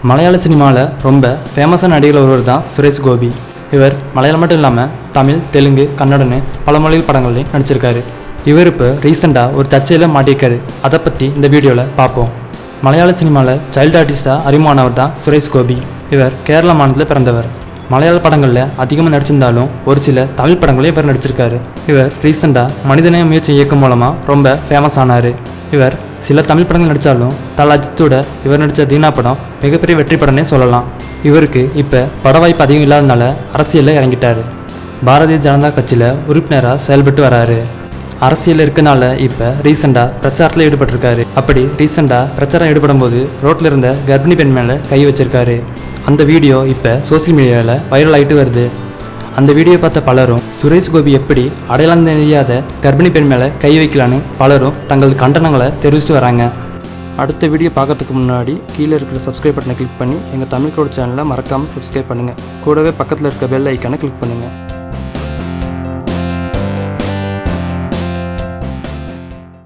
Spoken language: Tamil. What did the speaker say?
மலையாள சினிமாவில் ரொம்ப ஃபேமஸான நடிகர் ஒருவர் தான் சுரேஷ் கோபி இவர் மலையாளம் மட்டும் இல்லாமல் தமிழ் தெலுங்கு கன்னடன்னு பல மொழிகள் படங்கள்லையும் நடிச்சிருக்காரு இவர் இப்போ ரீசெண்டாக ஒரு சர்ச்சையில் மாட்டியிருக்காரு அதை பற்றி இந்த வீடியோவில் பார்ப்போம் மலையாள சினிமாவில் சைல்டு ஆர்டிஸ்டாக அறிமுகமானவர் தான் சுரேஷ் கோபி இவர் கேரள மாநிலத்தில் பிறந்தவர் மலையாள படங்களில் அதிகமாக நடிச்சிருந்தாலும் ஒரு சில தமிழ் படங்களையும் இவர் நடிச்சிருக்காரு இவர் ரீசெண்டாக மனிதநேய முயற்சி இயக்கம் மூலமாக ரொம்ப ஃபேமஸ் ஆனார் இவர் சில தமிழ் படங்கள் நடித்தாலும் தல அஜித்தோட இவர் நடித்த தீனா படம் மிகப்பெரிய வெற்றி படம்னே சொல்லலாம் இவருக்கு இப்போ பட வாய்ப்பு அதிகம் இல்லாதனால அரசியலில் இறங்கிட்டார் பாரதிய ஜனதா கட்சியில் உறுப்பினராக செயல்பட்டு வராரு அரசியல் இருக்கனால இப்போ ரீசெண்டாக பிரச்சாரத்தில் ஈடுபட்டிருக்காரு அப்படி ரீசெண்டாக பிரச்சாரம் ஈடுபடும் போது ரோட்டில் இருந்த கர்ப்பிணி பெண் மேலே கை வச்சிருக்காரு அந்த வீடியோ இப்போ சோஷியல் மீடியாவில் வைரல் ஆகிட்டு வருது அந்த வீடியோ பார்த்த பலரும் சுரேஷ் கோபி எப்படி அடையாளம் தெரியாத கர்ப்பிணி பெண் மேலே கை வைக்கலான்னு பலரும் தங்கள் கண்டனங்களை தெரிவிச்சிட்டு வராங்க அடுத்த வீடியோ பார்க்கறதுக்கு முன்னாடி கீழே இருக்கிற சப்ஸ்கிரைப் பட்டனை கிளிக் பண்ணி எங்கள் தமிழ் கோட் சேனலை மறக்காமல் சப்ஸ்கிரைப் பண்ணுங்கள் கூடவே பக்கத்தில் இருக்க பெல் ஐக்கானை கிளிக் பண்ணுங்கள்